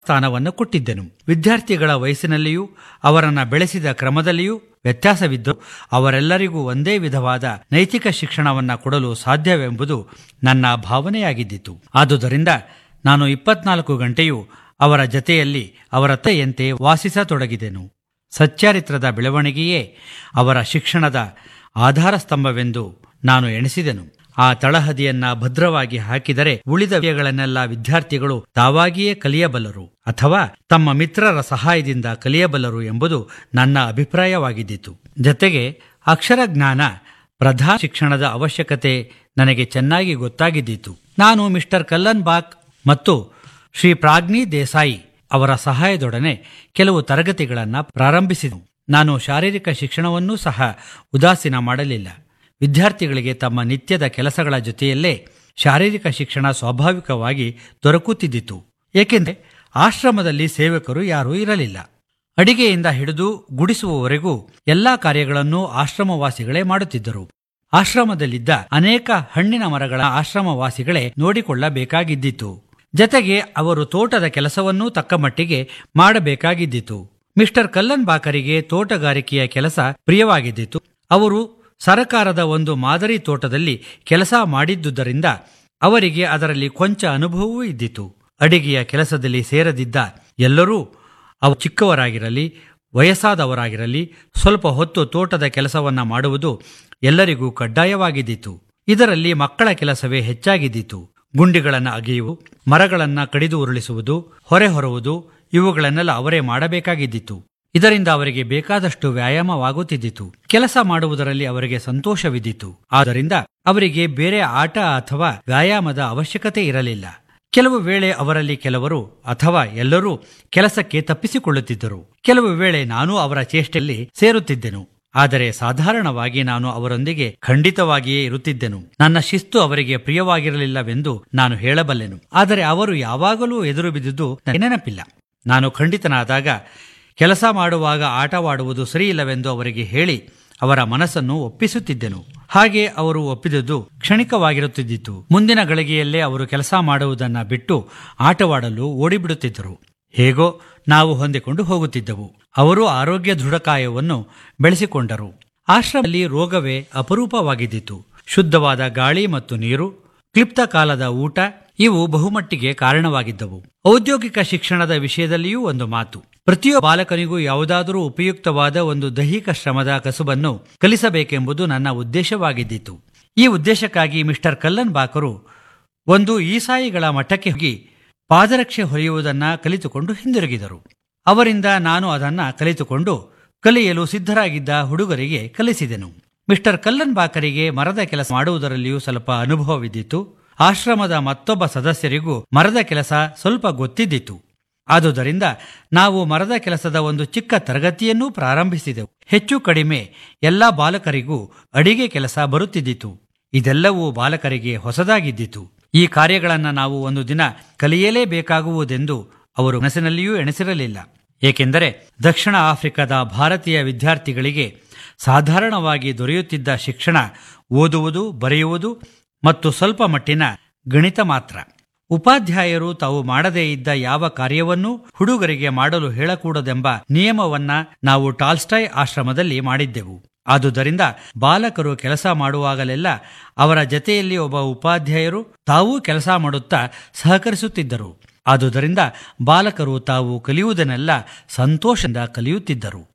ಸ್ಥಾನವನ್ನು ಕೊಟ್ಟಿದ್ದೆನು ವಿದ್ಯಾರ್ಥಿಗಳ ವಯಸ್ಸಿನಲ್ಲಿಯೂ ಅವರನ್ನ ಬೆಳೆಸಿದ ಕ್ರಮದಲ್ಲಿಯೂ ವ್ಯತ್ಯಾಸವಿದ್ದು ಅವರೆಲ್ಲರಿಗೂ ಒಂದೇ ವಿಧವಾದ ನೈತಿಕ ಶಿಕ್ಷಣವನ್ನ ಕೊಡಲು ಸಾಧ್ಯವೆಂಬುದು ನನ್ನ ಭಾವನೆಯಾಗಿದ್ದಿತು ಆದುದರಿಂದ ನಾನು ಇಪ್ಪತ್ನಾಲ್ಕು ಗಂಟೆಯೂ ಅವರ ಜತೆಯಲ್ಲಿ ಅವರ ತೆಯಂತೆ ವಾಸಿಸತೊಡಗಿದೆನು ಸಚ್ಚಾರಿತ್ರದ ಬೆಳವಣಿಗೆಯೇ ಅವರ ಶಿಕ್ಷಣದ ಆಧಾರ ಸ್ತಂಭವೆಂದು ನಾನು ಎಣಿಸಿದೆನು ಆ ತಳಹದಿಯನ್ನ ಭದ್ರವಾಗಿ ಹಾಕಿದರೆ ಉಳಿದ ವಿಷಯಗಳನ್ನೆಲ್ಲ ವಿದ್ಯಾರ್ಥಿಗಳು ತಾವಾಗಿಯೇ ಕಲಿಯಬಲ್ಲರು ಅಥವಾ ತಮ್ಮ ಮಿತ್ರರ ಸಹಾಯದಿಂದ ಕಲಿಯಬಲ್ಲರು ಎಂಬುದು ನನ್ನ ಅಭಿಪ್ರಾಯವಾಗಿದ್ದಿತು ಜತೆಗೆ ಅಕ್ಷರ ಜ್ಞಾನ ಪ್ರಧಾನ ಶಿಕ್ಷಣದ ಅವಶ್ಯಕತೆ ನನಗೆ ಚೆನ್ನಾಗಿ ಗೊತ್ತಾಗಿದ್ದಿತು ನಾನು ಮಿಸ್ಟರ್ ಕಲ್ಲನ್ ಬಾಕ್ ಮತ್ತು ಶ್ರೀ ಪ್ರಾಗ್ನಿ ದೇಸಾಯಿ ಅವರ ಸಹಾಯದೊಡನೆ ಕೆಲವು ತರಗತಿಗಳನ್ನು ಪ್ರಾರಂಭಿಸಿದೆನು ನಾನು ಶಾರೀರಿಕ ಶಿಕ್ಷಣವನ್ನೂ ಸಹ ಉದಾಸೀನ ಮಾಡಲಿಲ್ಲ ವಿದ್ಯಾರ್ಥಿಗಳಿಗೆ ತಮ್ಮ ನಿತ್ಯದ ಕೆಲಸಗಳ ಜೊತೆಯಲ್ಲೇ ಶಾರೀರಿಕ ಶಿಕ್ಷಣ ಸ್ವಾಭಾವಿಕವಾಗಿ ದೊರಕುತ್ತಿದ್ದಿತು ಏಕೆಂದರೆ ಆಶ್ರಮದಲ್ಲಿ ಸೇವಕರು ಯಾರೂ ಇರಲಿಲ್ಲ ಅಡಿಗೆಯಿಂದ ಹಿಡಿದು ಗುಡಿಸುವವರೆಗೂ ಎಲ್ಲಾ ಕಾರ್ಯಗಳನ್ನು ಆಶ್ರಮವಾಸಿಗಳೇ ಮಾಡುತ್ತಿದ್ದರು ಆಶ್ರಮದಲ್ಲಿದ್ದ ಅನೇಕ ಹಣ್ಣಿನ ಮರಗಳ ಆಶ್ರಮವಾಸಿಗಳೇ ನೋಡಿಕೊಳ್ಳಬೇಕಾಗಿದ್ದಿತು ಜತೆಗೆ ಅವರು ತೋಟದ ಕೆಲಸವನ್ನೂ ತಕ್ಕ ಮಟ್ಟಿಗೆ ಮಾಡಬೇಕಾಗಿದ್ದಿತು ಮಿಸ್ಟರ್ ಕಲ್ಲನ್ ಬಾಕರಿಗೆ ತೋಟಗಾರಿಕೆಯ ಕೆಲಸ ಪ್ರಿಯವಾಗಿದ್ದಿತು ಅವರು ಸರಕಾರದ ಒಂದು ಮಾದರಿ ತೋಟದಲ್ಲಿ ಕೆಲಸ ಮಾಡಿದ್ದುದರಿಂದ ಅವರಿಗೆ ಅದರಲ್ಲಿ ಕೊಂಚ ಅನುಭವವೂ ಇದ್ದಿತು ಅಡಿಗೆಯ ಕೆಲಸದಲ್ಲಿ ಸೇರದಿದ್ದ ಎಲ್ಲರೂ ಅವು ಚಿಕ್ಕವರಾಗಿರಲಿ ವಯಸ್ಸಾದವರಾಗಿರಲಿ ಸ್ವಲ್ಪ ಹೊತ್ತು ತೋಟದ ಕೆಲಸವನ್ನ ಮಾಡುವುದು ಎಲ್ಲರಿಗೂ ಕಡ್ಡಾಯವಾಗಿದ್ದಿತು ಇದರಲ್ಲಿ ಮಕ್ಕಳ ಕೆಲಸವೇ ಹೆಚ್ಚಾಗಿದ್ದಿತು ಗುಂಡಿಗಳನ್ನು ಅಗೆಯುವು ಮರಗಳನ್ನ ಕಡಿದು ಉರುಳಿಸುವುದು ಹೊರೆ ಹೊರುವುದು ಇವುಗಳನ್ನೆಲ್ಲ ಅವರೇ ಮಾಡಬೇಕಾಗಿದ್ದಿತು ಇದರಿಂದ ಅವರಿಗೆ ಬೇಕಾದಷ್ಟು ವ್ಯಾಯಾಮವಾಗುತ್ತಿದ್ದಿತು ಕೆಲಸ ಮಾಡುವುದರಲ್ಲಿ ಅವರಿಗೆ ಸಂತೋಷವಿದ್ದಿತು ಆದ್ದರಿಂದ ಅವರಿಗೆ ಬೇರೆ ಆಟ ಅಥವಾ ವ್ಯಾಯಾಮದ ಅವಶ್ಯಕತೆ ಇರಲಿಲ್ಲ ಕೆಲವು ವೇಳೆ ಅವರಲ್ಲಿ ಕೆಲವರು ಅಥವಾ ಎಲ್ಲರೂ ಕೆಲಸಕ್ಕೆ ತಪ್ಪಿಸಿಕೊಳ್ಳುತ್ತಿದ್ದರು ಕೆಲವು ವೇಳೆ ನಾನು ಅವರ ಚೇಷ್ಟೆಯಲ್ಲಿ ಸೇರುತ್ತಿದ್ದೆನು ಆದರೆ ಸಾಧಾರಣವಾಗಿ ನಾನು ಅವರೊಂದಿಗೆ ಖಂಡಿತವಾಗಿಯೇ ಇರುತ್ತಿದ್ದೆನು ನನ್ನ ಶಿಸ್ತು ಅವರಿಗೆ ಪ್ರಿಯವಾಗಿರಲಿಲ್ಲವೆಂದು ನಾನು ಹೇಳಬಲ್ಲೆನು ಆದರೆ ಅವರು ಯಾವಾಗಲೂ ಎದುರು ಬಿದ್ದುದು ನನಗೆ ನೆನಪಿಲ್ಲ ನಾನು ಖಂಡಿತನಾದಾಗ ಕೆಲಸ ಮಾಡುವಾಗ ಆಟವಾಡುವುದು ಸರಿಯಿಲ್ಲವೆಂದು ಅವರಿಗೆ ಹೇಳಿ ಅವರ ಮನಸ್ಸನ್ನು ಒಪ್ಪಿಸುತ್ತಿದ್ದೆನು ಹಾಗೆ ಅವರು ಒಪ್ಪಿದುದು ಕ್ಷಣಿಕವಾಗಿರುತ್ತಿದ್ದಿತು ಮುಂದಿನ ಗಳಿಗೆಯಲ್ಲೇ ಅವರು ಕೆಲಸ ಮಾಡುವುದನ್ನ ಬಿಟ್ಟು ಆಟವಾಡಲು ಓಡಿಬಿಡುತ್ತಿದ್ದರು ಹೇಗೋ ನಾವು ಹೊಂದಿಕೊಂಡು ಹೋಗುತ್ತಿದ್ದೆವು ಅವರು ಆರೋಗ್ಯ ದೃಢಕಾಯವನ್ನು ಬೆಳೆಸಿಕೊಂಡರು ಆಶ್ರಮದಲ್ಲಿ ರೋಗವೇ ಅಪರೂಪವಾಗಿದ್ದಿತು ಶುದ್ಧವಾದ ಗಾಳಿ ಮತ್ತು ನೀರು ಕ್ಲಿಪ್ತ ಕಾಲದ ಊಟ ಇವು ಬಹುಮಟ್ಟಿಗೆ ಕಾರಣವಾಗಿದ್ದವು ಔದ್ಯೋಗಿಕ ಶಿಕ್ಷಣದ ವಿಷಯದಲ್ಲಿಯೂ ಒಂದು ಮಾತು ಪ್ರತಿಯೊಬ್ಬ ಬಾಲಕನಿಗೂ ಯಾವುದಾದರೂ ಉಪಯುಕ್ತವಾದ ಒಂದು ದೈಹಿಕ ಶ್ರಮದ ಕಸುಬನ್ನು ಕಲಿಸಬೇಕೆಂಬುದು ನನ್ನ ಉದ್ದೇಶವಾಗಿದ್ದಿತು ಈ ಉದ್ದೇಶಕ್ಕಾಗಿ ಮಿಸ್ಟರ್ ಕಲ್ಲನ್ ಬಾಕರು ಒಂದು ಈಸಾಯಿಗಳ ಮಠಕ್ಕೆ ಹೋಗಿ ಪಾದರಕ್ಷೆ ಹೊರೆಯುವುದನ್ನ ಕಲಿತುಕೊಂಡು ಹಿಂದಿರುಗಿದರು ಅವರಿಂದ ನಾನು ಅದನ್ನ ಕಲಿತುಕೊಂಡು ಕಲಿಯಲು ಸಿದ್ಧರಾಗಿದ್ದ ಹುಡುಗರಿಗೆ ಕಲಿಸಿದೆನು ಮಿಸ್ಟರ್ ಕಲ್ಲನ್ ಬಾಕರಿಗೆ ಮರದ ಕೆಲಸ ಮಾಡುವುದರಲ್ಲಿಯೂ ಸ್ವಲ್ಪ ಅನುಭವವಿದ್ದಿತು ಆಶ್ರಮದ ಮತ್ತೊಬ್ಬ ಸದಸ್ಯರಿಗೂ ಮರದ ಕೆಲಸ ಸ್ವಲ್ಪ ಗೊತ್ತಿದ್ದಿತು ಆದುದರಿಂದ ನಾವು ಮರದ ಕೆಲಸದ ಒಂದು ಚಿಕ್ಕ ತರಗತಿಯನ್ನೂ ಪ್ರಾರಂಭಿಸಿದೆವು ಹೆಚ್ಚು ಕಡಿಮೆ ಎಲ್ಲಾ ಬಾಲಕರಿಗೂ ಅಡಿಗೆ ಕೆಲಸ ಬರುತ್ತಿದ್ದಿತು ಇದೆಲ್ಲವೂ ಬಾಲಕರಿಗೆ ಹೊಸದಾಗಿದ್ದಿತು ಈ ಕಾರ್ಯಗಳನ್ನ ನಾವು ಒಂದು ದಿನ ಕಲಿಯಲೇಬೇಕಾಗುವುದೆಂದು ಅವರು ಮನಸ್ಸಿನಲ್ಲಿಯೂ ಎಣಿಸಿರಲಿಲ್ಲ ಏಕೆಂದರೆ ದಕ್ಷಿಣ ಆಫ್ರಿಕಾದ ಭಾರತೀಯ ವಿದ್ಯಾರ್ಥಿಗಳಿಗೆ ಸಾಧಾರಣವಾಗಿ ದೊರೆಯುತ್ತಿದ್ದ ಶಿಕ್ಷಣ ಓದುವುದು ಬರೆಯುವುದು ಮತ್ತು ಸ್ವಲ್ಪ ಮಟ್ಟಿನ ಗಣಿತ ಮಾತ್ರ ಉಪಾಧ್ಯಾಯರು ತಾವು ಮಾಡದೇ ಇದ್ದ ಯಾವ ಕಾರ್ಯವನ್ನೂ ಹುಡುಗರಿಗೆ ಮಾಡಲು ಹೇಳಕೂಡದೆಂಬ ನಿಯಮವನ್ನ ನಾವು ಟಾಲ್ಸ್ಟಾಯ್ ಆಶ್ರಮದಲ್ಲಿ ಮಾಡಿದ್ದೆವು ಆದುದರಿಂದ ಬಾಲಕರು ಕೆಲಸ ಮಾಡುವಾಗಲೆಲ್ಲ ಅವರ ಜತೆಯಲ್ಲಿ ಒಬ್ಬ ಉಪಾಧ್ಯಾಯರು ತಾವೂ ಕೆಲಸ ಮಾಡುತ್ತಾ ಸಹಕರಿಸುತ್ತಿದ್ದರು ಆದುದರಿಂದ ಬಾಲಕರು ತಾವು ಕಲಿಯುವುದನ್ನೆಲ್ಲ ಸಂತೋಷದಿಂದ ಕಲಿಯುತ್ತಿದ್ದರು